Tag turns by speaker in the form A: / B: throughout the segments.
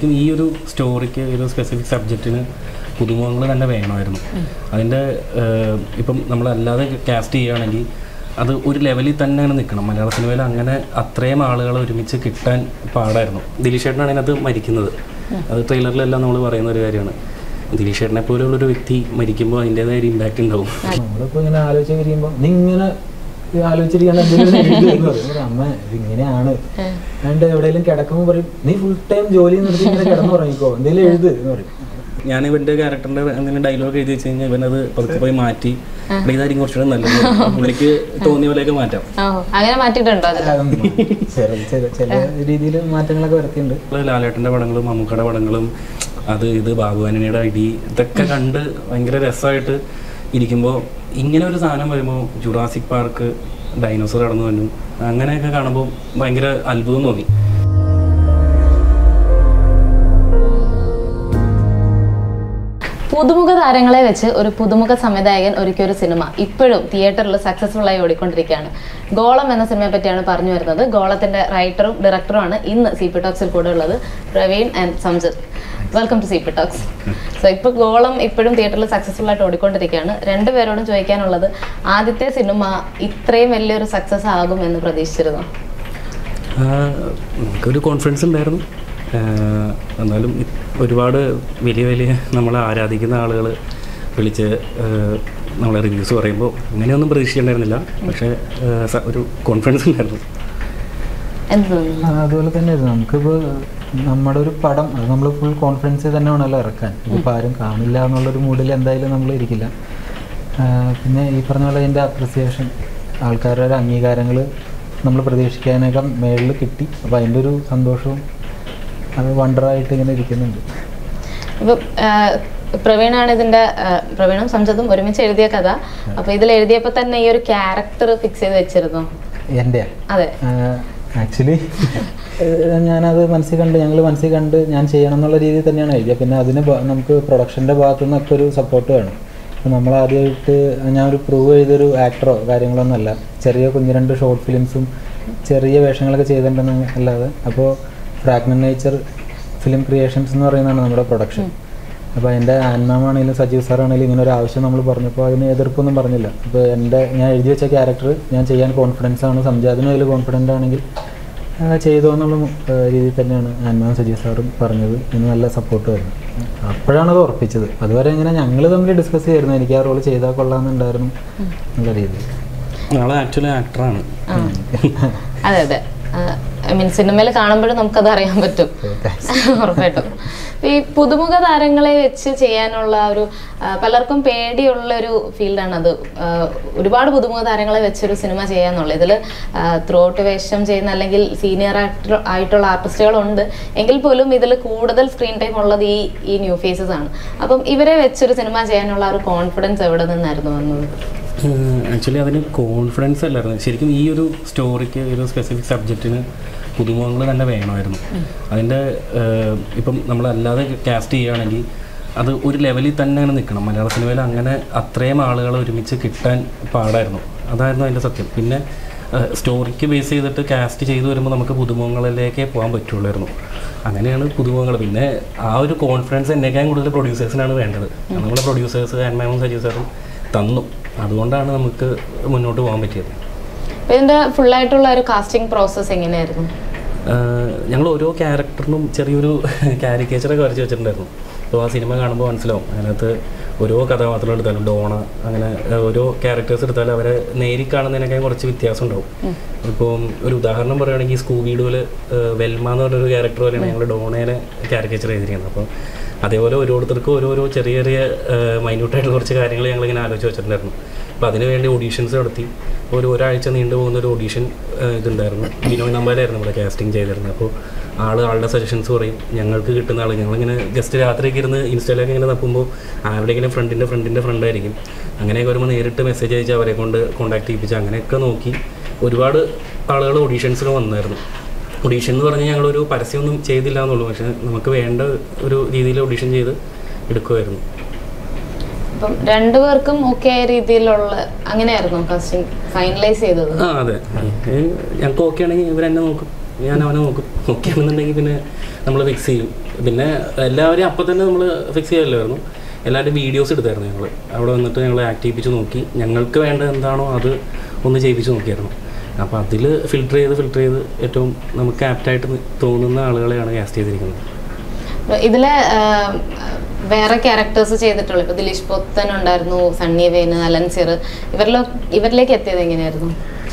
A: ശരിക്കും ഈ ഒരു സ്റ്റോറിക്ക് ഒരു സ്പെസിഫിക് സബ്ജക്റ്റിന് പുതുമുഖങ്ങൾ തന്നെ വേണമായിരുന്നു അതിൻ്റെ ഏഹ്, ഇപ്പം നമ്മളല്ലാതെ കാസ്റ്റ് ചെയ്യുകയാണെങ്കിൽ അത് ഒരു ലെവലിൽ തന്നെയാണ് നിൽക്കണം മലയാള സിനിമയിൽ അങ്ങനെ അത്രയും ആളുകളെ ഒരുമിച്ച് കിട്ടാൻ പാടായിരുന്നു ദിലീഷ് ചേട്ടനാണ് അതിനകത്ത് മരിക്കുന്നത് അത് ട്രെയിലറിലെല്ലാം നമ്മൾ പറയുന്ന ഒരു കാര്യമാണ് ദിലീഷ് ചേട്ടനെ പോലെയുള്ളൊരു വ്യക്തി മരിക്കുമ്പോൾ അതിൻ്റേതായ ഒരു ഇമ്പാക്റ്റ് ഉണ്ടാവും
B: നമ്മളിപ്പോ ഇങ്ങനെ ആലോചിച്ചിരിക്കുമ്പോ നീ ഇങ്ങനെ ആലോചിച്ചിരിക്കണ എന്തെങ്കിലും എഴുതി എന്ന് പറയും. ഒരു അമ്മ ഇതിങ്ങനെയാണ് അതുകൊണ്ട് എവിടെയെങ്കിലും കിടക്കുമ്പോൾ പറയും നീ ഫുൾ ടൈം ജോലി നിർത്തി ഇങ്ങനെ കിടന്നു തുടങ്ങിക്കോ എന്തെങ്കിലും എഴുത് എന്ന് പറയും
A: ഞാൻ ഇവന്റെ ക്യാരക്ടറിന്റെ എന്തെങ്കിലും ഡയലോഗ് എഴുതി വെച്ച് കഴിഞ്ഞാൽ ഇവനത് പതുക്കെ പോയി മാറ്റി "എടാ, ഇതായിരിക്കും കുറച്ചുകൂടെ നല്ലത് പുള്ളിക്ക് തോന്നിയ പോലെയൊക്കെ മാറ്റാം
C: ഓ അങ്ങനെ മാറ്റിയിട്ടുണ്ടോ അതിൽ
B: അതൊന്നും ചില ചില ചില രീതിയിൽ മാറ്റങ്ങളൊക്കെ വരുത്തിയിട്ടുണ്ട്
A: നമ്മള് ലാലേട്ടന്റെ പടങ്ങളും മമ്മൂക്കയുടെ പടങ്ങളും അത് ഇത് ബാബുവാനിയുടെ ഐഡി ഇതൊക്കെ കണ്ട് ഭയങ്കര രസമായിട്ട് ഇരിക്കുമ്പോൾ ഇങ്ങനെ ഒരു സാധനം വരുമ്പോൾ ജുറാസിക് പാർക്ക് ഡൈനോസർ കടന്നു വന്നു അങ്ങനെയൊക്കെ കാണുമ്പോൾ ഭയങ്കര അത്ഭുതം തോന്നി
C: പുതുമുഖ താരങ്ങളെ വെച്ച് ഒരു പുതുമുഖ സംവിധായകൻ ഒരുക്കിയ ഒരു സിനിമ ഇപ്പോഴും തിയേറ്ററിൽ സക്സസ്ഫുൾ ആയി ഓടിക്കൊണ്ടിരിക്കുകയാണ് ഗോളം എന്ന സിനിമയെ പറ്റിയാണ് പറഞ്ഞു വരുന്നത് ഗോളത്തിന്റെ റൈറ്ററും ഡയറക്ടറുമാണ് ഇന്ന് സി പി ടോക്സിൽ കൂടെ ഉള്ളത് Praveen and Samjith welcome to C P talks so ഇപ്പൊ ഗോളം ഇപ്പോഴും തിയേറ്ററിൽ സക്സസ്ഫുൾ ആയിട്ട് ഓടിക്കൊണ്ടിരിക്കുകയാണ് രണ്ടുപേരോടും ചോദിക്കാനുള്ളത് ആദ്യത്തെ സിനിമ ഇത്രയും വലിയൊരു സക്സസ് ആകും എന്ന് പ്രതീക്ഷിച്ചിരുന്നു
A: ആഹ് നമുക്കൊരു കോൺഫിഡൻസ് ഉണ്ടായിരുന്നു ആഹ് എന്നാലും ഇ- ഒരുപാട് വലിയ വലിയ നമ്മളെ ആരാധിക്കുന്ന ആളുകൾ വിളിച്ച് ആഹ് നമ്മളെ റിവ്യൂസ് പറയുമ്പോൾ അങ്ങനെയൊന്നും പ്രതീക്ഷിച്ചിട്ടുണ്ടായിരുന്നില്ല പക്ഷേ ആഹ് സ- ഒരു കോൺഫിഡൻസ് ഉണ്ടായിരുന്നു
C: എന്ത് തോന്നുന്നു
B: ആ, അതുപോലെ തന്നെയായിരുന്നു നമുക്കിപ്പോൾ നമ്മുടെ ഒരു പടം അത് നമ്മൾ ഫുൾ കോൺഫിഡൻസ് തന്നെ വേണമല്ലോ ഇറക്കാൻ ഇപ്പോൾ ആരും കാണില്ല എന്നുള്ളൊരു മൂഡിൽ എന്തായാലും നമ്മൾ ഇരിക്കില്ല ആ, പിന്നെ ഈ പറഞ്ഞ പോലെ അതിൻ്റെ അപ്രിസിയേഷൻ ആൾക്കാരുടെ ഒരു അംഗീകാരങ്ങൾ നമ്മൾ പ്രതീക്ഷിക്കാനേക്കാൾ മേളിൽ കിട്ടി അപ്പോൾ അതിൻ്റെ ഒരു സന്തോഷവും അത് വണ്ടറായിട്ട് ഇങ്ങനെ ഇരിക്കുന്നുണ്ട്
C: ഇപ്പൊ പ്രവീണാണ് ഇതിന്റെ ആ, പ്രവീണും സംജതും ഒരുമിച്ച് എഴുതിയ കഥ അപ്പൊ ഇതിൽ എഴുതിയപ്പോ തന്നെ ഈ ഒരു ക്യാരക്ടർ ഫിക്സ് ചെയ്ത് വെച്ചിരുന്നു
B: എൻ്റെ
C: അതെ
B: ആക്ച്വലി ഞാനത് മനസ്സിൽ കണ്ട് ഞങ്ങൾ മനസ്സിൽ കണ്ട് ഞാൻ ചെയ്യണം എന്നുള്ള രീതിയിൽ തന്നെയാണ് എഴുതിയത് പിന്നെ അതിന് ബ- നമുക്ക് പ്രൊഡക്ഷൻ്റെ ഭാഗത്തു നിന്നൊക്കെ ഒരു സപ്പോർട്ട് വേണം അപ്പോൾ നമ്മൾ ആദ്യമായിട്ട് ഞാൻ ഒരു പ്രൂവ് ചെയ്തൊരു ആക്ടറോ കാര്യങ്ങളൊന്നും അല്ല ചെറിയ കുഞ്ഞു രണ്ട് ഷോർട്ട് ഫിലിംസും ചെറിയ വേഷങ്ങളൊക്കെ ചെയ്തിട്ടുണ്ടെന്ന് അല്ലാതെ അപ്പോൾ ഫ്രാഗ്മെൻറ്റ് നേച്ചർ ഫിലിം ക്രിയേഷൻസ് എന്ന് പറയുന്നതാണ് നമ്മുടെ പ്രൊഡക്ഷൻ അപ്പോൾ അതിൻ്റെ ആൻമാമാണെങ്കിലും സജീവ് സാറാണെങ്കിലും ഇങ്ങനെ ഒരു ആവശ്യം നമ്മൾ പറഞ്ഞപ്പോൾ അതിന് എതിർപ്പൊന്നും പറഞ്ഞില്ല അപ്പോൾ എൻ്റെ ഞാൻ എഴുതി വെച്ച ക്യാരക്ടർ ഞാൻ ചെയ്യാൻ കോൺഫിഡൻസ് ആണ് സംജാതിനും അതിൽ കോൺഫിഡൻ്റ് ആണെങ്കിൽ ആ, ചെയ്തോ എന്നുള്ള ആ, രീതിയിൽ തന്നെയാണ് ആൻമാൻ സജീവ് സാറും പറഞ്ഞത് ഇതിന് നല്ല സപ്പോർട്ട് വരുന്നു അപ്പോഴാണ് അത് ഉറപ്പിച്ചത് അതുവരെ ഇങ്ങനെ ഞങ്ങൾ തമ്മിൽ ഡിസ്കസ് ചെയ്യായിരുന്നു എനിക്ക് ആ റോൾ ചെയ്താൽ കൊള്ളാമെന്നുണ്ടായിരുന്നു എന്നുള്ള രീതിയിൽ
A: ആള് ആക്ച്വലി ആക്ടറാണ്
C: ആ. അതെ അതെ ഐ മീൻ സിനിമയിൽ കാണുമ്പോഴും നമുക്കത് അറിയാൻ പറ്റും ഉറപ്പായിട്ടും ഈ പുതുമുഖ താരങ്ങളെ വെച്ച് ചെയ്യാനുള്ള ഒരു ആ, പലർക്കും പേടിയുള്ള ഒരു ഫീൽഡാണ് അത് ആ, ഒരുപാട് പുതുമുഖ താരങ്ങളെ വെച്ചൊരു സിനിമ ചെയ്യാന്നുള്ളത് ഇതിൽ ത്രൂ ഔട്ട് വേഷം ചെയ്യുന്ന അല്ലെങ്കിൽ സീനിയർ ആക്ടർ ആയിട്ടുള്ള ആർട്ടിസ്റ്റുകളുണ്ട് എങ്കിൽ പോലും ഇതിൽ കൂടുതൽ സ്ക്രീൻ ടൈം ഉള്ളത് ഈ ഈ ന്യൂ ഫേസസ് ആണ് അപ്പം ഇവരെ വെച്ചൊരു സിനിമ ചെയ്യാനുള്ള ആ ഒരു കോൺഫിഡൻസ് എവിടെ നിന്നായിരുന്നു വന്നത്
A: ആക്ച്വലി അതിന് കോൺഫിഡൻസ് അല്ലായിരുന്നു ശരിക്കും ഈ ഒരു സ്റ്റോറിക്ക് ഒരു സ്പെസിഫിക് സബ്ജക്റ്റിന് പുതുമുഖങ്ങൾ തന്നെ വേണമായിരുന്നു അതിൻ്റെ ഏഹ്, ഇപ്പം നമ്മളല്ലാതെ കാസ്റ്റ് ചെയ്യുകയാണെങ്കിൽ അത് ഒരു ലെവലിൽ തന്നെയാണ് നിൽക്കണം മലയാള സിനിമയിൽ അങ്ങനെ അത്രയും ആളുകളെ ഒരുമിച്ച് കിട്ടാൻ പാടായിരുന്നു അതായിരുന്നു അതിൻ്റെ സത്യം പിന്നെ സ്റ്റോറിക്ക് ബേസ് ചെയ്തിട്ട് കാസ്റ്റ് ചെയ്തു വരുമ്പോൾ നമുക്ക് പുതുമുഖങ്ങളിലേക്കേ പോകാൻ പറ്റുള്ളായിരുന്നു അങ്ങനെയാണ് പുതുമുഖങ്ങൾ പിന്നെ ആ ഒരു കോൺഫിഡൻസ് എന്നേക്കാൾ കൂടുതൽ പ്രൊഡ്യൂസേഴ്സിനാണ് വേണ്ടത് നമ്മുടെ പ്രൊഡ്യൂസേഴ്സ് ആൻമാമും സജീവ് സാറും തന്നു അതുകൊണ്ടാണ് നമുക്ക് മുന്നോട്ട് പോകാൻ പറ്റിയത്
C: അപ്പൊ ഇതിന്റെ full ആയിട്ടുള്ള ഒരു കാസ്റ്റിംഗ് പ്രോസസ്സ് എങ്ങനെയായിരുന്നു
A: ഞങ്ങൾ ഓരോ ക്യാരക്ടറിനും ചെറിയൊരു കാരിക്കേച്ചറൊക്കെ വരച്ച് വെച്ചിട്ടുണ്ടായിരുന്നു അപ്പോൾ ആ സിനിമ കാണുമ്പോൾ മനസ്സിലാവും അതിനകത്ത് ഓരോ കഥാപാത്രം എടുത്താലും ഡോണ അങ്ങനെ ആ, ഓരോ ക്യാരക്ടേഴ്സ് എടുത്താലും അവരെ നേരിൽ കാണുന്നതിനൊക്കെ കുറച്ച് വ്യത്യാസം ഉണ്ടാവും ഇപ്പം ഒരു ഉദാഹരണം പറയുകയാണെങ്കിൽ സ്കൂബീഡുവിൽ വെൽമ എന്ന് പറഞ്ഞൊരു ക്യാരക്ടർ പോലെയാണ് ഞങ്ങൾ ഡോണേനെ കാരിക്കേച്ചർ ചെയ്തിരിക്കുന്നത് അപ്പോൾ അതേപോലെ ഓരോരുത്തർക്കും ഓരോരോ ചെറിയ ചെറിയ മൈന്യൂട്ടായിട്ടുള്ള കുറച്ച് കാര്യങ്ങൾ ഞങ്ങളിങ്ങനെ ആലോചിച്ച് വെച്ചിട്ടുണ്ടായിരുന്നു അപ്പോൾ അതിന് വേണ്ടി ഓഡീഷൻസ് നടത്തി ഒരു ഒരാഴ്ച നീണ്ടു പോകുന്ന ഒരു ഓഡീഷൻ ഇതുണ്ടായിരുന്നു ബിനോയ് നമ്പാലായിരുന്നു ഇവിടെ കാസ്റ്റിംഗ് ചെയ്തിരുന്നത് അപ്പോൾ ആൾ ആളുടെ സജഷൻസ് പറയും ഞങ്ങൾക്ക് കിട്ടുന്ന ആൾ ഞങ്ങളിങ്ങനെ ജസ്റ്റ് രാത്രിയൊക്കെ ഇരുന്ന് ഇൻസ്റ്റയിലൊക്കെ ഇങ്ങനെ തപ്പുമ്പോൾ ആരുടെ ഇങ്ങനെ ഫ്രണ്ടിൻ്റെ ഫ്രണ്ടിൻ്റെ ഫ്രണ്ടായിരിക്കും അങ്ങനെയൊക്കെ വരുമ്പോൾ നേരിട്ട് മെസ്സേജ് അയച്ച് അവരെ കൊണ്ട് കോൺടാക്ട് ചെയ്യിപ്പിച്ച് അങ്ങനെയൊക്കെ നോക്കി ഒരുപാട് ആളുകൾ ഓഡീഷൻസിൽ വന്നായിരുന്നു ഓഡീഷൻ എന്ന് പറഞ്ഞാൽ ഞങ്ങളൊരു പരസ്യമൊന്നും ചെയ്തില്ല എന്നുള്ളൂ പക്ഷേ നമുക്ക് വേണ്ട ഒരു രീതിയിൽ ഓഡീഷൻ ചെയ്ത് എടുക്കുമായിരുന്നു
C: അപ്പം രണ്ടുപേർക്കും ഓക്കെ ആയ രീതിയിലുള്ള അങ്ങനെയായിരുന്നു കാസ്റ്റിംഗ് ഫൈനലൈസ് ചെയ്തത്
A: ആ അതെ ഏ, ഞങ്ങൾക്ക് ഓക്കെ ആണെങ്കിൽ ഇവരെന്നെ നോക്കും ഞാൻ അവനെ നോക്കും ഓക്കെ ആണെന്നുണ്ടെങ്കിൽ പിന്നെ നമ്മൾ ഫിക്സ് ചെയ്യും പിന്നെ എല്ലാവരെയും അപ്പം തന്നെ നമ്മൾ ഫിക്സ് ചെയ്യല്ലായിരുന്നു എല്ലാവരുടെയും വീഡിയോസ് എടുത്തായിരുന്നു ഞങ്ങൾ അവിടെ വന്നിട്ട് ഞങ്ങൾ ആക്ട് ചെയ്യിപ്പിച്ച് നോക്കി ഞങ്ങൾക്ക് വേണ്ടത് എന്താണോ അത് ഒന്ന് ചെയ്യിപ്പിച്ച് നോക്കിയായിരുന്നു അപ്പോൾ അതിൽ ഫിൽട്ടർ ചെയ്ത് ഫിൽട്ടർ ചെയ്ത് ഏറ്റവും നമുക്ക് ആപ്റ്റായിട്ട് തോന്നുന്ന ആളുകളെയാണ് കാസ്റ്റ് ചെയ്തിരിക്കുന്നത്
C: ഇതിലെ ആ, വേറെ ക്യാരക്ടേഴ്സ് ചെയ്തിട്ടുള്ളൂ ഇപ്പൊ ദിലീഷ് പൊത്തൻ ഉണ്ടായിരുന്നു സണ്ണി വേന് അലൻസിർ ഇവരിലോ ഇവരിലേക്ക് എത്തിയത് എങ്ങനെയായിരുന്നു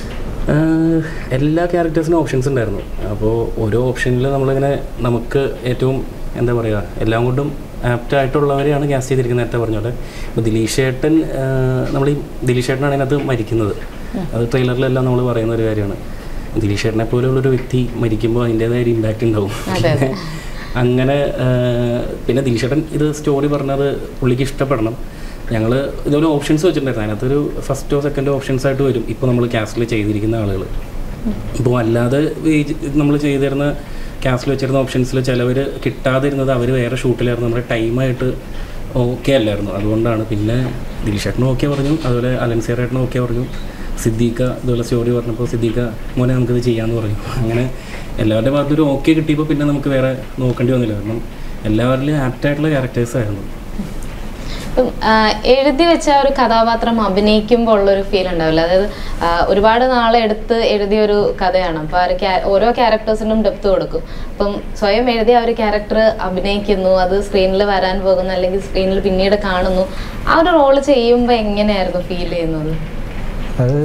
A: ആഹ് എല്ലാ ക്യാരക്ടേഴ്സിനും ഓപ്ഷൻസ് ഉണ്ടായിരുന്നു അപ്പോൾ ഓരോ ഓപ്ഷനിൽ നമ്മളിങ്ങനെ നമുക്ക് ഏറ്റവും എന്താ പറയുക എല്ലാം കൊണ്ടും ആപ്റ്റ് ആയിട്ടുള്ളവരെയാണ് കാസ്റ്റ് ചെയ്തിരിക്കുന്നത് നേരത്തെ പറഞ്ഞ പോലെ ഇപ്പോൾ ദിലീഷ് ഏട്ടൻ നമ്മൾ ഈ ദിലീഷ് ഏട്ടനാണ് അതിനകത്ത് മരിക്കുന്നത് അത് ട്രെയിലറിലെല്ലാം നമ്മൾ പറയുന്ന ഒരു കാര്യമാണ് ദിലീഷ് ഏട്ടനെ പോലെയുള്ളൊരു വ്യക്തി മരിക്കുമ്പോൾ അതിൻ്റേതായ ഒരു ഇമ്പാക്റ്റ് ഉണ്ടാവും
C: അതെ, അതെ.
A: അങ്ങനെ ആഹ് പിന്നെ ദിലീഷേട്ടൻ ഇത് സ്റ്റോറി പറഞ്ഞത് പുള്ളിക്ക് ഇഷ്ടപ്പെടണം ഞങ്ങൾ ഇതുപോലെ ഓപ്ഷൻസ് വെച്ചിട്ടുണ്ടായിരുന്നു അതിനകത്തൊരു ഫസ്റ്റോ സെക്കൻഡോ ഓപ്ഷൻസ് ആയിട്ട് വരും ഇപ്പോൾ നമ്മൾ കാസ്റ്റിൽ ചെയ്തിരിക്കുന്ന ആളുകൾ ഇപ്പോൾ അല്ലാതെ നമ്മൾ ചെയ്തിരുന്ന കാസ്റ്റിൽ വെച്ചിരുന്ന ഓപ്ഷൻസിൽ ചിലവർ കിട്ടാതിരുന്നത് അവർ വേറെ ഷൂട്ടിലായിരുന്നു നമ്മുടെ ടൈമായിട്ട് ഓക്കെ അല്ലായിരുന്നു അതുകൊണ്ടാണ് പിന്നെ ദിലീഷേട്ടനും ഓക്കെ പറഞ്ഞു അതുപോലെ അലൻസിയറേട്ടനും ഓക്കെ പറഞ്ഞു സിദ്ദീഖ ഇതുപോലെ സ്റ്റോറി പറഞ്ഞപ്പോൾ സിദ്ദീഖ മോനെ നമുക്കിത് ചെയ്യാമെന്ന് പറഞ്ഞു അങ്ങനെ എല്ലാവരുടെ ഭാഗത്തൊരു ഓക്കെ കിട്ടിയപ്പോൾ പിന്നെ നമുക്ക് വേറെ നോക്കേണ്ടി വന്നില്ല കാരണം എല്ലാവരിലും ആപ്റ്റായിട്ടുള്ള ക്യാരക്ടേഴ്സ് ആയിരുന്നു
C: ഇപ്പം, ആ, എഴുതി വെച്ച ആ ഒരു കഥാപാത്രം അഭിനയിക്കുമ്പോൾ ഉള്ളൊരു ഫീൽ ഉണ്ടാവില്ല അതായത് ആ, ഒരുപാട് നാളെ എടുത്ത് എഴുതിയ ഒരു കഥയാണ് അപ്പോൾ ആ ഒരു ക്യാ- ഓരോ ക്യാരക്ടേഴ്സിനും ഡെപ്ത് കൊടുക്കും അപ്പം സ്വയം എഴുതിയ ആ ഒരു ക്യാരക്ടർ അഭിനയിക്കുന്നു അത് സ്ക്രീനിൽ വരാൻ പോകുന്നു അല്ലെങ്കിൽ സ്ക്രീനിൽ പിന്നീട് കാണുന്നു ആ ഒരു റോള് ചെയ്യുമ്പോൾ എങ്ങനെയായിരുന്നു ഫീൽ ചെയ്യുന്നത്
B: അത്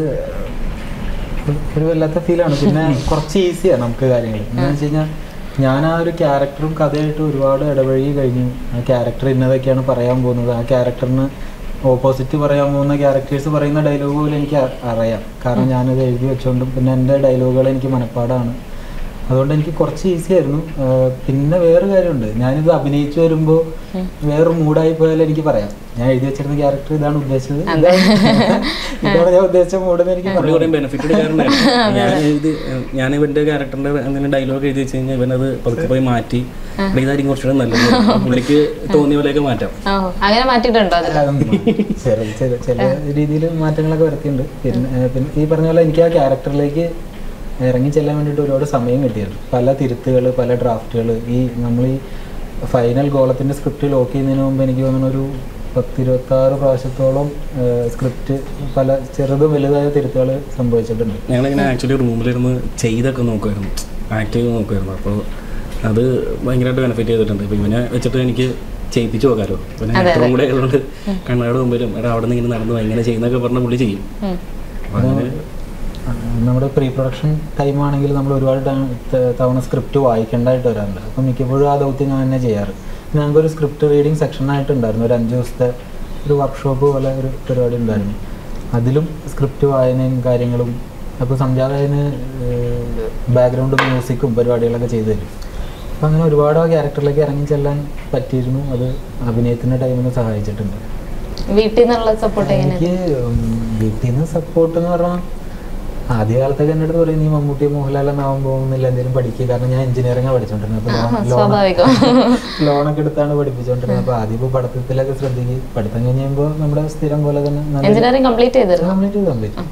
B: ഒരു- ഒരു വല്ലാത്ത ഫീലാണ് പിന്നെ കുറച്ച് ഈസിയാണ് നമുക്ക് കാര്യങ്ങൾ എന്താണെന്ന് വെച്ച് കഴിഞ്ഞാൽ ഞാൻ ആ ഒരു ക്യാരക്ടറും കഥയായിട്ട് ഒരുപാട് ഇടപഴകി കഴിഞ്ഞു ആ ക്യാരക്ടർ ഇന്നതൊക്കെയാണ് പറയാൻ പോകുന്നത് ആ ക്യാരക്ടറിന് ഓപ്പോസിറ്റ് പറയാൻ പോകുന്ന ക്യാരക്ടേഴ്സ് പറയുന്ന ഡയലോഗ് പോലും എനിക്ക് അ- അറിയാം കാരണം ഞാനത് എഴുതി വെച്ചുകൊണ്ടും പിന്നെ എൻ്റെ ഡയലോഗുകൾ എനിക്ക് മനഃപ്പാടാണ് അതുകൊണ്ട് എനിക്ക് കുറച്ച് ഈസി ആയിരുന്നു ആ, പിന്നെ വേറെ കാര്യമുണ്ട് ഞാനിത് അഭിനയിച്ചു വരുമ്പോൾ വേറൊരു മൂഡായി പോയാൽ എനിക്ക് പറയാം ഞാൻ എഴുതി വെച്ചിരുന്ന ക്യാരക്ടർ ഇതാണ് ഉദ്ദേശിച്ചത് ഇതാണ് ഇതാണ് ഞാൻ ഉദ്ദേശിച്ച മൂടെന്ന് എനിക്ക്
A: പുള്ളി
B: പറയാം
A: കുറേ ബെനിഫിറ്റ് എടുക്കാറുണ്ടായിരുന്നു ഞാൻ എഴുതി ഞാൻ ഇവന്റെ ക്യാരക്ടറിന്റെ എന്തെങ്കിലും ഡയലോഗ് എഴുതി വെച്ച് കഴിഞ്ഞാൽ ഇവനത് പതുക്കെ പോയി മാറ്റി "എടാ, ഇതായിരിക്കും കുറച്ചുകൂടെ നല്ലത് പുള്ളിക്ക് തോന്നിയ പോലെയൊക്കെ മാറ്റാം
C: ഓ അങ്ങനെ മാറ്റിയിട്ടുണ്ടോ അത്
B: ചെറിയ ചെറിയ ചില രീതിയിൽ മാറ്റങ്ങളൊക്കെ വരുത്തിയിട്ടുണ്ട് പിന്നെ ഏഹ് പിന്നെ ഈ പറഞ്ഞ പോലെ എനിക്ക് ആ ക്യാരക്ടറിലേക്ക് ഇറങ്ങി ചെല്ലാൻ വേണ്ടിയിട്ട് ഒരുപാട് സമയം കിട്ടിയിരുന്നു പല തിരുത്തുകൾ പല ഡ്രാഫ്റ്റുകൾ ഈ നമ്മൾ ഈ ഫൈനൽ ഗോളത്തിൻ്റെ സ്ക്രിപ്റ്റ് ലോക്ക് ചെയ്യുന്നതിന് മുമ്പ് എനിക്ക് തോന്നുന്നു ഒരു പത്തിരുപത്താറ് പ്രാവശ്യത്തോളം സ്ക്രിപ്റ്റ് പല ചെറുതും വലുതായ തിരുത്തുകൾ സംഭവിച്ചിട്ടുണ്ട്
A: ഞങ്ങളിങ്ങനെ ആക്ച്വലി റൂമിലിരുന്ന് ചെയ്തൊക്കെ നോക്കുമായിരുന്നു ആക്ട് ചെയ്ത് നോക്കുമായിരുന്നു അപ്പോൾ അത് ഭയങ്കരമായിട്ട് ബെനിഫിറ്റ് ചെയ്തിട്ടുണ്ട് ഇപ്പോൾ ഇവനെ വെച്ചിട്ട് എനിക്ക് ചെയ്യിപ്പിച്ച് നോക്കാമല്ലോ പിന്നെ ആക്ടറും കൂടെ ആയതുകൊണ്ട് കണ്ണാട് മുമ്പിലും എടാ അവിടെ നിന്ന് ഇങ്ങനെ നടന്നു എങ്ങനെ ചെയ്യുന്നൊക്കെ പറഞ്ഞ പുള്ളി ചെയ്യും
C: ഉം.
A: അപ്പോൾ അങ്ങനെ
B: ആ, നമ്മുടെ പ്രീ പ്രൊഡക്ഷൻ ടൈം ആണെങ്കിൽ നമ്മൾ ഒരുപാട് ടൈം- ത- തവണ സ്ക്രിപ്റ്റ് വായിക്കേണ്ടതായിട്ട് വരാറുണ്ട് അപ്പം മിക്കപ്പോഴും ആ ദൗത്യം ഞാൻ തന്നെ ചെയ്യാറ് പിന്നെ ഞങ്ങൾക്കൊരു സ്ക്രിപ്റ്റ് റീഡിങ് സെക്ഷനായിട്ടുണ്ടായിരുന്നു ഒരു അഞ്ച് ദിവസത്തെ ഒരു വർക്ക്ഷോപ്പ് പോലെ ഒരു പരിപാടി ഉണ്ടായിരുന്നു അതിലും സ്ക്രിപ്റ്റ് വായനയും കാര്യങ്ങളും അപ്പോൾ സംജാതകന് ബാക്ക്ഗ്രൗണ്ട് മ്യൂസിക്കും പരിപാടികളൊക്കെ ചെയ്തു തരും അപ്പം അങ്ങനെ ഒരുപാട് ആ ക്യാരക്ടറിലേക്ക് ഇറങ്ങി ചെല്ലാൻ പറ്റിയിരുന്നു അത് അഭിനയത്തിൻ്റെ ടൈമിന് സഹായിച്ചിട്ടുണ്ട്
C: വീട്ടിൽ നിന്നുള്ള സപ്പോർട്ട് എങ്ങനെയാണ്
B: എനിക്ക് ഉം, വീട്ടിൽ നിന്ന് സപ്പോർട്ട് എന്ന് പറഞ്ഞാൽ ആദ്യ കാലത്തൊക്കെ എൻ്റെ അടുത്ത് പറയും നീ മമ്മൂട്ടി മോഹൻലാലെന്നാവാൻ പോകുന്നില്ല എന്തെങ്കിലും പഠിക്കുക കാരണം ഞാൻ എഞ്ചിനീയറിംഗ് പഠിച്ചോണ്ടിരുന്നത് അപ്പോൾ ലോൺ
C: സ്വാഭാവികം
B: ലോണൊക്കെ എടുത്താണ് പഠിപ്പിച്ചോണ്ടിരുന്നത് അപ്പോൾ ആദ്യം ഇപ്പോൾ പഠിത്തത്തിലൊക്കെ ശ്രദ്ധിക്കും പഠിത്തം കഴിഞ്ഞ് കഴിയുമ്പോൾ നമ്മുടെ സ്ഥിരം പോലെ തന്നെ നല്ല
C: എഞ്ചിനീയറിംഗ് കംപ്ലീറ്റ് ചെയ്തിരുന്നു
B: കംപ്ലീറ്റ് ചെയ്ത് കംപ്ലീറ്റ്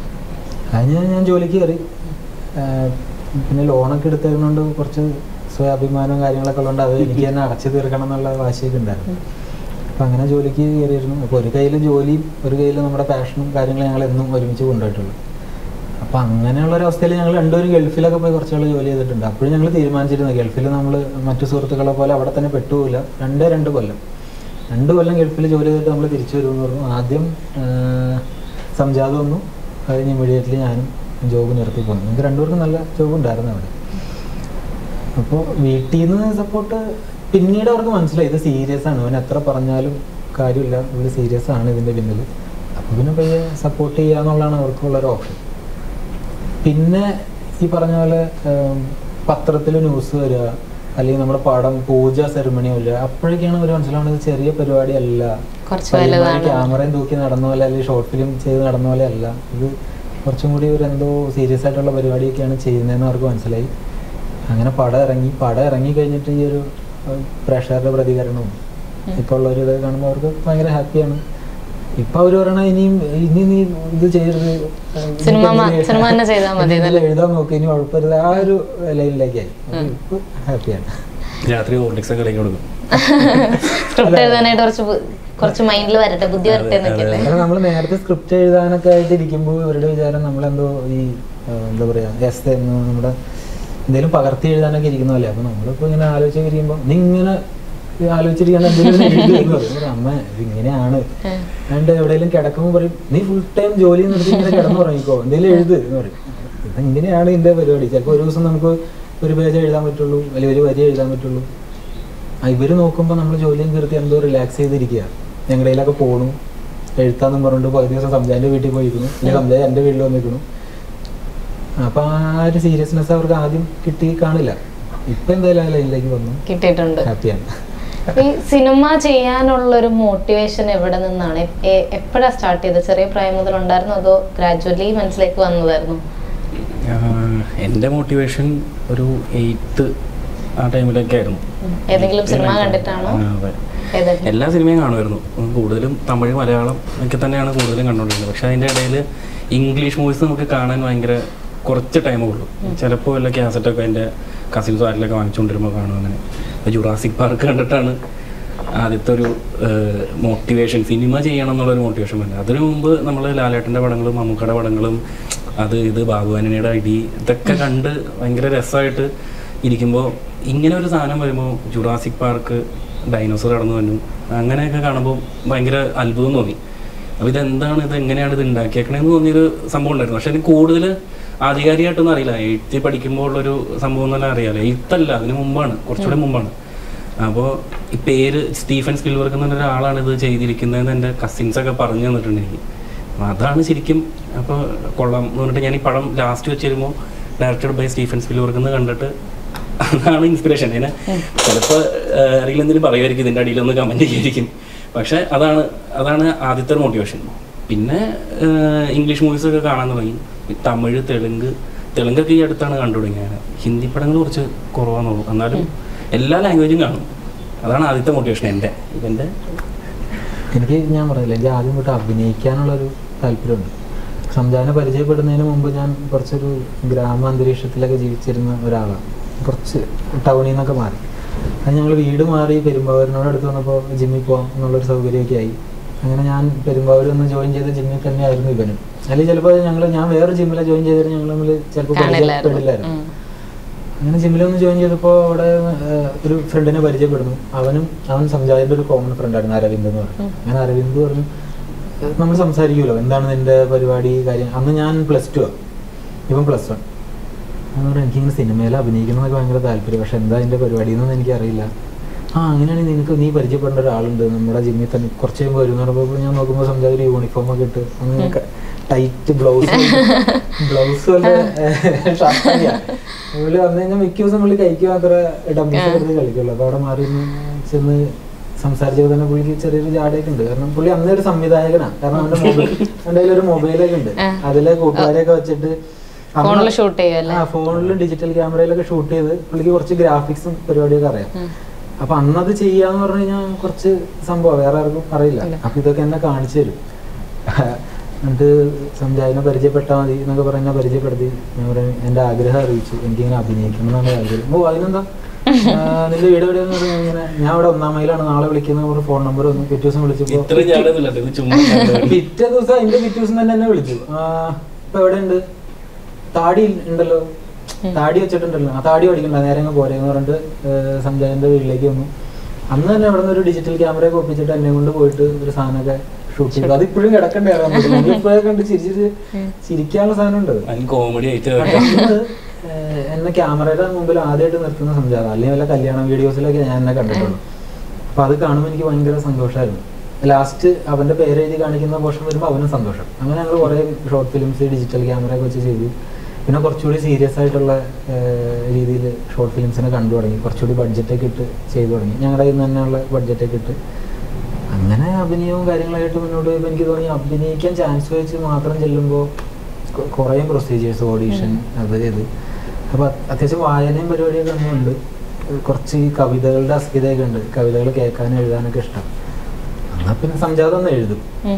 B: അത് ഞാൻ ഞാൻ ജോലിക്ക് കയറി ആഹ് പിന്നെ ലോണൊക്കെ എടുത്തതുകൊണ്ട് കുറച്ച് സ്വയാഭിമാനവും കാര്യങ്ങളൊക്കെ ഉള്ളതുകൊണ്ട് അത് എനിക്ക് തന്നെ അടച്ചു തീർക്കണം എന്നുള്ള വാശിയൊക്കെ ഉണ്ടായിരുന്നു അപ്പം അങ്ങനെ ജോലിക്ക് കയറിയിരുന്നു അപ്പോൾ ഒരു കയ്യിൽ ജോലിയും ഒരു കയ്യിൽ നമ്മുടെ പാഷനും കാര്യങ്ങളും ഞങ്ങൾ എന്നും ഒരുമിച്ച് കൊണ്ടുപോയിട്ടുള്ളൂ അപ്പോൾ അങ്ങനെയുള്ള ഒരു അവസ്ഥയിൽ ഞങ്ങൾ രണ്ടുപേരും ഗൾഫിലൊക്കെ പോയി കുറച്ചുകൾ ജോലി ചെയ്തിട്ടുണ്ട് അപ്പോഴും ഞങ്ങൾ തീരുമാനിച്ചിരുന്നു ഗൾഫിൽ നമ്മൾ മറ്റു സുഹൃത്തുക്കളെ പോലെ അവിടെ തന്നെ പെട്ടുപോകില്ല രണ്ടേ രണ്ട് കൊല്ലം രണ്ട് കൊല്ലം ഗൾഫിൽ ജോലി ചെയ്തിട്ട് നമ്മൾ തിരിച്ചു വരുമെന്ന് പറഞ്ഞു ആദ്യം ആഹ്, സംജാതം വന്നു അത് കഴിഞ്ഞ് ഇമ്മീഡിയറ്റ്ലി ഞാനും ജോബ് നിർത്തി പോന്നു നമുക്ക് രണ്ടുപേർക്കും നല്ല ജോബ് ഉണ്ടായിരുന്നു അവിടെ അപ്പോൾ വീട്ടിൽ നിന്ന് സപ്പോർട്ട് പിന്നീട് അവർക്ക് മനസ്സിലായി ഇത് സീരിയസ് ആണ് അവൻ എത്ര പറഞ്ഞാലും കാര്യമില്ല ഇത് സീരിയസ് ആണ് ഇതിൻ്റെ പിന്നിൽ അപ്പോൾ പിന്നെ പയ്യെ സപ്പോർട്ട് ചെയ്യുക എന്നുള്ളതാണ് അവർക്കുള്ള ഒരു ഓപ്ഷൻ പിന്നെ ഈ പറഞ്ഞ പോലെ പത്രത്തിൽ ന്യൂസ് വരിക അല്ലെങ്കിൽ നമ്മുടെ പടം പൂജ സെറിമണി വരിക അപ്പോഴൊക്കെയാണ് അവർ മനസ്സിലാവുന്നത് ഇത് ചെറിയ പരിപാടിയല്ല
C: കുറച്ച് വലുതാണ്
B: ക്യാമറയും തൂക്കി നടന്ന പോലെ അല്ലെങ്കിൽ ഷോർട്ട് ഫിലിം ചെയ്ത് നടന്ന പോലെ അല്ല ഇത് കുറച്ചും കൂടി ഒരു എന്തോ സീരിയസ് ആയിട്ടുള്ള പരിപാടിയൊക്കെയാണ് ചെയ്യുന്നതെന്ന് അവർക്ക് മനസ്സിലായി അങ്ങനെ പടം ഇറങ്ങി പടം ഇറങ്ങി കഴിഞ്ഞിട്ട് ഈ ഒരു ഏഹ്, പ്രേക്ഷകരുടെ പ്രതികരണവും ഇപ്പോൾ ഉള്ള ഒരു ഇത് കാണുമ്പോൾ അവർക്ക് ഭയങ്കര ഹാപ്പിയാണ് ഇപ്പൊ അവര് പറയണ ഇനിയും ഇനി നീ ഇത് ചെയ്യരുത് ഏഹ്,
C: സിനിമ
B: ഇനിയിപ്പോ
C: മ-
B: എന്തിന്
C: സിനിമ തന്നെ ചെയ്താൽ മതി
B: എന്തിന് എഴുതാൻ നോക്കി ഇനി കുഴപ്പമില്ല ആ ഒരു ലൈനിലേക്കായി ഇപ്പൊ ഹാപ്പിയാണ്
A: രാത്രി ഹോർലിക്സ് ഒക്കെ ഇടയ്ക്ക് കൊടുക്കും
C: സ്ക്രിപ്റ്റ് എഴുതാനായിട്ട് കുറച്ച് ബു- കുറച്ച് മൈൻഡിൽ വരട്ടെ ബുദ്ധി വരട്ടെ എന്നൊക്കെ അല്ലേ
B: കാരണം നമ്മൾ നേരത്തെ സ്ക്രിപ്റ്റ് എഴുതാനൊക്കെ ആയിട്ട് ഇരിക്കുമ്പോൾ ഇവരുടെ വിചാരം നമ്മളെന്തോ ഈ ആ, എന്താ പറയാ എസ് നമ്മുടെ എന്തെങ്കിലും പകർത്തി എഴുതാനൊക്കെ ഇരിക്കുന്നതല്ലേ അപ്പൊ നമ്മളിപ്പോ ഇങ്ങനെ ആലോചിച്ച് ഇരിക്കുമ്പോൾ നീ ഇങ്ങനെ ആലോചിച്ചിരിക്കണം എന്തെങ്കിലും എഴുതി എന്ന് പറയും. ഒരു അമ്മ ഇത് ഇങ്ങനെയാണ് അതുകൊണ്ട് എവിടെയെങ്കിലും കിടക്കുമ്പോൾ പറയും നീ ഫുൾ ടൈം ജോലി നിർത്തി ഇങ്ങനെ കിടന്നു തുടങ്ങിക്കോ എന്തെങ്കിലും എഴുത് എന്ന് പറയും ഇത് ഇങ്ങനെയാണ് ഇതിന്റെ പരിപാടി ചിലപ്പോൾ ഒരു ദിവസം നമുക്ക് ഒരു പേജ് എഴുതാൻ പറ്റുള്ളൂ അല്ലെങ്കിൽ ഒരു വരി എഴുതാൻ പറ്റുള്ളൂ ആ, ഇവര് നോക്കുമ്പോൾ നമ്മൾ ജോലിയും തീർത്തി എന്തോ റിലാക്സ് ചെയ്തിരിക്കുക ഞങ്ങളുടെയിലൊക്കെ പോണു എഴുത്താന്നും പറഞ്ഞിട്ട് പകുതി ദിവസം സംജാന്റെ വീട്ടിൽ പോയിരിക്കുന്നു അല്ലെങ്കിൽ സംജായ എൻ്റെ വീട്ടിൽ വന്നിരിക്കുന്നു അപ്പൊ ആ ഒരു സീരിയസ്നെസ് അവർക്ക് ആദ്യം കിട്ടി കാണില്ല ഇപ്പൊ എന്തായാലും ആ ലൈനിലേക്ക് വന്നു
C: കിട്ടിയിട്ടുണ്ട്
B: ഹാപ്പിയാണ്
C: ഈ സിനിമ ചെയ്യാനുള്ള ഒരു മോട്ടിവേഷൻ എവിടെ നിന്നാണ് എപ്പോഴാ സ്റ്റാർട്ട് ചെയ്തത് ചെറിയ പ്രായം മുതൽ ഉണ്ടായിരുന്നോ അതോ ഗ്രാജുവലി മനസ്സിലേക്ക് വന്നതായിരുന്നു
A: ആഹ് എൻ്റെ മോട്ടിവേഷൻ ഒരു എയ്ത്ത് ആ ടൈമിലൊക്കെ ആയിരുന്നു
C: ഏതെങ്കിലും സിനിമ കണ്ടിട്ടാണോ
A: ആ, അതെ
C: ഏതെങ്കിലും
A: എല്ലാ സിനിമയും കാണുമായിരുന്നു ഉം, കൂടുതലും തമിഴ് മലയാളം ഒക്കെ തന്നെയാണ് കൂടുതലും കണ്ടുകൊണ്ടിരുന്നത് പക്ഷേ അതിൻ്റെ ഇടയിൽ ഇംഗ്ലീഷ് മൂവീസ് നമുക്ക് കാണാൻ ഭയങ്കര കുറച്ച് ടൈമേ ഉള്ളൂ ചിലപ്പോൾ വല്ല ക്യാസറ്റൊക്കെ എൻ്റെ കസിൻസ് ആരിലൊക്കെ വാങ്ങിച്ചുകൊണ്ടിരുമ്പോൾ കാണും അങ്ങനെ അപ്പോൾ ജുറാസിക് പാർക്ക് കണ്ടിട്ടാണ് ആദ്യത്തെ ഒരു മോട്ടിവേഷൻ സിനിമ ചെയ്യണം എന്നുള്ളൊരു മോട്ടിവേഷൻ വേണ്ടത് അതിനു മുമ്പ് നമ്മൾ ലാലേട്ടൻ്റെ പടങ്ങളും മമ്മൂക്കയുടെ പടങ്ങളും അത് ഇത് ബാബുവാനിയുടെ ഐഡി ഇതൊക്കെ കണ്ട് ഭയങ്കര രസമായിട്ട് ഇരിക്കുമ്പോൾ ഇങ്ങനെ ഒരു സാധനം വരുമ്പോൾ ജുറാസിക് പാർക്ക് ഡൈനോസർ കടന്നു വന്നു അങ്ങനെയൊക്കെ കാണുമ്പോൾ ഭയങ്കര അത്ഭുതം തോന്നി അപ്പോൾ ഇതെന്താണ് ഇത് എങ്ങനെയാണ് ഇത് ഉണ്ടാക്കിയേക്കണേന്ന് തോന്നിയൊരു സംഭവം ഉണ്ടായിരുന്നു പക്ഷെ എനിക്ക് കൂടുതൽ ആധികാരികമായിട്ടൊന്നും അറിയില്ല എഴുത്തി പഠിക്കുമ്പോൾ ഉള്ളൊരു സംഭവം തന്നെ അറിയാലോ എഴുത്തല്ല അതിന് മുമ്പാണ് കുറച്ചുകൂടെ മുമ്പാണ് അപ്പോൾ ഈ പേര് സ്റ്റീഫൻ സ്പിൽവർക്ക് എന്ന് പറഞ്ഞ ഒരാളാണ് ഇത് ചെയ്തിരിക്കുന്നതെന്ന് എൻ്റെ കസിൻസൊക്കെ പറഞ്ഞു തന്നിട്ടുണ്ട് എനിക്ക് അപ്പോൾ അതാണ് ശരിക്കും അപ്പോൾ കൊള്ളാം എന്ന് പറഞ്ഞിട്ട് ഞാൻ ഈ പടം ലാസ്റ്റ് വെച്ച് വരുമ്പോൾ ഡയറക്റ്റഡ് ബൈ സ്റ്റീഫൻ സ്പിൽവർക്ക് എന്ന് കണ്ടിട്ട് അതാണ് ഇൻസ്പിറേഷൻ അതിനെ ചിലപ്പോൾ ആരെങ്കിലും എന്തെങ്കിലും പറയുമായിരിക്കും ഇതിൻ്റെ അടിയിലൊന്ന് കമൻറ്റ് ചെയ്യായിരിക്കും പക്ഷേ അതാണ് അതാണ് ആദ്യത്തെ മോട്ടിവേഷൻ പിന്നെ ഏഹ്, ഇംഗ്ലീഷ് മൂവീസ് ഒക്കെ കാണാൻ തുടങ്ങി ഈ തമിഴ് തെലുങ്ക് തെലുങ്കൊക്കെ ഈ അടുത്താണ് കണ്ടു തുടങ്ങിയത് ഹിന്ദി പടങ്ങൾ കുറച്ച് കുറവാന്നുള്ളൂ എന്നാലും എല്ലാ ലാംഗ്വേജും കാണും അതാണ് ആദ്യത്തെ മോട്ടിവേഷൻ എൻ്റെ ഇവൻ്റെ
B: എനിക്ക് ഞാൻ പറഞ്ഞില്ല എനിക്ക് ആദ്യം തൊട്ട് അഭിനയിക്കാനുള്ളൊരു താല്പര്യമുണ്ട് സംജാനെ പരിചയപ്പെടുന്നതിന് മുമ്പ് ഞാൻ കുറച്ചൊരു ഗ്രാമ അന്തരീക്ഷത്തിലൊക്കെ ജീവിച്ചിരുന്ന ഒരാളാണ് കുറച്ച് ടൗണിൽ നിന്നൊക്കെ മാറി അത് ഞങ്ങൾ വീട് മാറി പെരുമ്പാവൂരിനോട് അടുത്ത് വന്നപ്പോൾ ജിമ്മിൽ പോകാം എന്നുള്ളൊരു സൗകര്യമൊക്കെ ആയി അങ്ങനെ ഞാൻ പെരുമ്പാവൂരിൽ ഒന്ന് ജോയിൻ ചെയ്ത ജിമ്മിൽ തന്നെയായിരുന്നു ഇവനും അല്ലെങ്കിൽ ചിലപ്പോൾ ഞങ്ങൾ ഞാൻ വേറെ ജിമ്മിലെ ജോയിൻ ചെയ്തിട്ട് ഞങ്ങൾ തമ്മിൽ ചിലപ്പോൾ
C: കാണില്ലായിരുന്നു
B: പരിചയപ്പെടില്ലായിരുന്നു
C: ഉം.
B: അങ്ങനെ ജിമ്മിലൊന്ന് ജോയിൻ ചെയ്തപ്പോൾ അവിടെ ഏഹ്, ഒരു ഫ്രണ്ടിനെ പരിചയപ്പെടുന്നു അവനും അവൻ സംജായന്റെ ഒരു കോമൺ ഫ്രണ്ടായിരുന്നു അരവിന്ദ് എന്ന് പറഞ്ഞു അങ്ങനെ അരവിന്ദ് പറഞ്ഞു ഏഹ്, നമ്മൾ സംസാരിക്കുമല്ലോ എന്താണ് നിന്റെ പരിപാടി കാര്യം അന്ന് ഞാൻ പ്ലസ് ടു ഇവൻ പ്ലസ് വൺ എന്ന് പറഞ്ഞാൽ എനിക്കിങ്ങനെ സിനിമയിൽ അഭിനയിക്കുന്നതൊക്കെ ഭയങ്കര താല്പര്യം പക്ഷെ എന്താ അതിന്റെ പരിപാടി എന്നൊന്നും എനിക്കറിയില്ല ആ അങ്ങനെയാണെങ്കിൽ നിനക്ക് നീ പരിചയപ്പെടേണ്ട ഒരാളുണ്ട് നമ്മുടെ ജിമ്മിൽ തന്നെ കുറച്ച് കഴിയുമ്പോൾ വരും എന്ന് പറയുമ്പോൾ ഞാൻ നോക്കുമ്പോൾ സംജായ ഒരു യൂണിഫോം ഒക്കെ ഇട്ട് അങ്ങനെ ടൈറ്റ് ബ്ലൗസ് ബ്ലൗസ് വല്ല ഷർട്ടല്ല പുള്ളി വന്നു കഴിഞ്ഞാൽ മിക്ക ദിവസം പുള്ളി കഴിക്കുക മാത്രമേ ഡംബിൾസ് എടുത്ത് കളിക്കുള്ളൂ അപ്പൊ അവിടെ മാറി നിന്ന് ചെന്ന് സംസാരിച്ചപ്പോൾ തന്നെ പുള്ളിക്ക് ചെറിയൊരു ജാടയൊക്കെ ഉണ്ട് കാരണം പുള്ളി അന്നേ ഒരു സംവിധായകനാണ് കാരണം അവന്റെ മൊബൈൽ അവന്റെ കയ്യിൽ ഒരു മൊബൈലൊക്കെ ഉണ്ട് അതിലെ കൂട്ടുകാരെയൊക്കെ വെച്ചിട്ട് അന്ന്
C: ഫോണിൽ ഷൂട്ട് ചെയ്യുമല്ലേ
B: ആ ഫോണിലും ഡിജിറ്റൽ ക്യാമറയിലൊക്കെ ഷൂട്ട് ചെയ്ത് പുള്ളിക്ക് കുറച്ച് ഗ്രാഫിക്സും പരിപാടിയൊക്കെ അറിയാം അപ്പൊ അന്നത് ചെയ്യാന്ന് പറഞ്ഞു കഴിഞ്ഞാൽ കുറച്ച് സംഭവം വേറെ ആർക്കും അറിയില്ല അപ്പൊ ഇതൊക്കെ എന്നെ കാണിച്ചു തരും എന്നിട്ട് സംജായനെ പരിചയപ്പെട്ടാൽ മതി എന്നൊക്കെ പറഞ്ഞാൽ പരിചയപ്പെടുത്തി ഞാൻ പറയും എന്റെ ആഗ്രഹം അറിയിച്ചു എനിക്കിങ്ങനെ അഭിനയിക്കണം എന്നാണ് ആഗ്രഹം ഓ അതിനെന്താ ആ, നിന്റെ വീട് എവിടെയാന്ന് പറഞ്ഞു ഇങ്ങനെ ഞാൻ ഇവിടെ ഒന്നാം മൈലാണ് നാളെ വിളിക്കുന്ന ഒരു ഫോൺ നമ്പർ വന്നു പിറ്റേ ദിവസം വിളിച്ചപ്പോ
A: ഇത്ര ജാടൊന്നുമില്ല ഇത് ചുമ്മാ ജാടയാണ്.
B: പിറ്റേ ദിവസം അതിന്റെ പിറ്റേ ദിവസം തന്നെ എന്നെ വിളിച്ചു ആ, ഇപ്പൊ എവിടെയുണ്ട് താടി ഉണ്ടല്ലോ താടി വെച്ചിട്ടുണ്ടല്ലോ ആ താടി പഠിക്കണ്ട നേരെ അങ്ങ് പോരെ എന്ന് പറഞ്ഞിട്ട് ഏഹ്, സംജയന്റെ വീട്ടിലേക്ക് വന്നു അന്ന് തന്നെ അവിടെ നിന്ന് ഒരു ഡിജിറ്റൽ ക്യാമറ ഒക്കെ ഒപ്പിച്ചിട്ട് എന്നെ കൊണ്ട് പോയിട്ട് ഒരു സാധനമൊക്കെ ഷൂട്ട് ചെയ്തു അത് ഇപ്പോഴും കിടക്കണ്ടായിരുന്നു ഇപ്പോഴേ കണ്ട് ചിരിച്ചിട്ട് ചിരിക്കാനുള്ള സാധനം ഉണ്ട്
A: അതിന് കോമഡി ആയിട്ട്
B: പക്ഷെ അന്ന്, ഏഹ്, എന്നെ ക്യാമറയുടെ മുമ്പിൽ ആദ്യമായിട്ട് നിർത്തുന്ന സംജാത അല്ലെങ്കിൽ വല്ല കല്യാണ വീഡിയോസിലൊക്കെ ഞാൻ എന്നെ കണ്ടിട്ടുള്ളൂ അപ്പൊ അത് കാണുമ്പോൾ എനിക്ക് ഭയങ്കര സന്തോഷമായിരുന്നു ലാസ്റ്റ് അവന്റെ പേര് എഴുതി കാണിക്കുന്ന പോർഷൻ വരുമ്പോൾ അവനും സന്തോഷം അങ്ങനെ ഞങ്ങൾ കുറേ ഷോർട്ട് ഫിലിംസ് ഡിജിറ്റൽ ക്യാമറ ഒക്കെ വെച്ച് ചെയ്തു പിന്നെ കുറച്ചുകൂടി സീരിയസ് ആയിട്ടുള്ള രീതിയിൽ ഷോർട്ട് ഫിലിംസിനെ കണ്ടു തുടങ്ങി കുറച്ചുകൂടി ബഡ്ജറ്റൊക്കെ ഇട്ട് ചെയ്തു തുടങ്ങി ഞങ്ങളുടെ കയ്യിൽ നിന്ന് തന്നെയുള്ള ബഡ്ജറ്റൊക്കെ ഇട്ട് അങ്ങനെ അഭിനയവും കാര്യങ്ങളായിട്ട് മുന്നോട്ട് പോയപ്പോൾ എനിക്ക് തോന്നി അഭിനയിക്കാൻ ചാൻസ് വെച്ച് മാത്രം ചെല്ലുമ്പോൾ കുറേ പ്രൊസീജിയേഴ്സ് ഓഡീഷൻ അത് ഇത് അപ്പോൾ അത്യാവശ്യം വായനയും പരിപാടിയൊക്കെ ഒന്നുമുണ്ട് കുറച്ച് ഈ കവിതകളുടെ അസ്ഥിതയൊക്കെ ഉണ്ട് കവിതകൾ കേൾക്കാനും എഴുതാനൊക്കെ ഇഷ്ടം എന്നാൽ പിന്നെ സംജാതം ഒന്ന് എഴുതും
C: ഉം.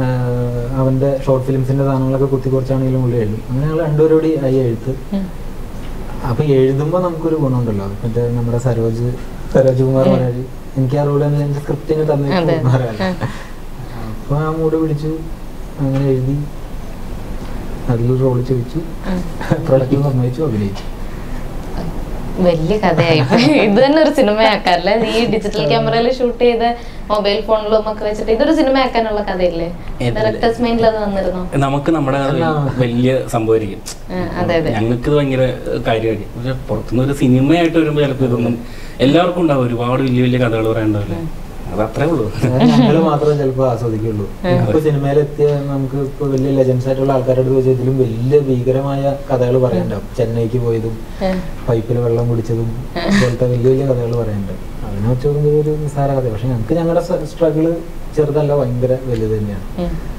B: ആഹ് അവന്റെ ഷോർട്ട് ഫിലിംസിന്റെ സാധനങ്ങളൊക്കെ കുത്തി കുറച്ചാണെങ്കിലും പുള്ളി എഴുതും അങ്ങനെ ഞങ്ങൾ രണ്ടുപേരും കൂടി ആയി എഴുത്ത്
C: ഉം.
B: അപ്പൊ എഴുതുമ്പോൾ നമുക്കൊരു ഗുണമുണ്ടല്ലോ മറ്റേ നമ്മുടെ സരോജ് സരോജ് കുമാർ മലയാളി എനിക്ക് ആ റോൾ എന്റെ സ്ക്രിപ്റ്റിന്
C: അതെ.
B: തന്നെ അപ്പൊ ആ മൂഡ് പിടിച്ചു അങ്ങനെ എഴുതി അതിലൊരു റോൾ ചോദിച്ചു പ്രൊഡക്റ്റ് സമ്മതിച്ചു അഭിനയിച്ചു
C: വലിയ കഥയായി ഇത് തന്നെ ഒരു സിനിമയാക്കാല്ലേ ഈ ഡിജിറ്റൽ ക്യാമറയിൽ ഷൂട്ട് ചെയ്ത് മൊബൈൽ ഫോണിലും ഒക്കെ വെച്ചിട്ട് ഇതൊരു സിനിമയാക്കാനുള്ള കഥയില്ലേ
A: ഏതില്?
C: ഡയറക്ടേഴ്സ് മൈൻഡിൽ അത് വന്നിരുന്നോ
A: നമുക്ക് നമ്മുടെ കഥ വലിയ സംഭവമായിരിക്കും
C: ആ, അതെ അതെ
A: ഞങ്ങൾക്ക് ഇത് ഭയങ്കര കാര്യമായിരിക്കും പക്ഷെ പുറത്തുനിന്ന് ഒരു സിനിമയായിട്ട് വരുമ്പോൾ ചിലപ്പോൾ ഇതൊന്നും എല്ലാവർക്കും ഉണ്ടാവും ഒരുപാട് വലിയ വലിയ കഥകൾ പറയാനുണ്ടാവില്ലേ അത് അത്രേ ഉള്ളൂ
B: ഞങ്ങൾ മാത്രമേ ചിലപ്പോൾ ആസ്വദിക്കുള്ളൂ ഇപ്പൊ സിനിമയിലെത്തിയ നമുക്ക് ഇപ്പൊ വലിയ ലെജൻസ് ആയിട്ടുള്ള ആൾക്കാരോട് ചോദിച്ചാൽ ഇതിലും വലിയ ഭീകരമായ കഥകൾ പറയാനുണ്ടാവും ചെന്നൈക്ക് പോയതും
C: ആ,
B: പൈപ്പിൽ വെള്ളം കുടിച്ചതും പോലത്തെ വലിയ വലിയ കഥകൾ പറയാനുണ്ട് അതിനെ വെച്ച് നോക്കുമ്പോൾ ഒരു നിസ്സാര കഥ പക്ഷെ ഞങ്ങൾക്ക് ഞങ്ങളുടെ സ്ട്രഗിള് ചെറുതല്ല ഭയങ്കര വലുത് തന്നെയാണ്
C: ഉം.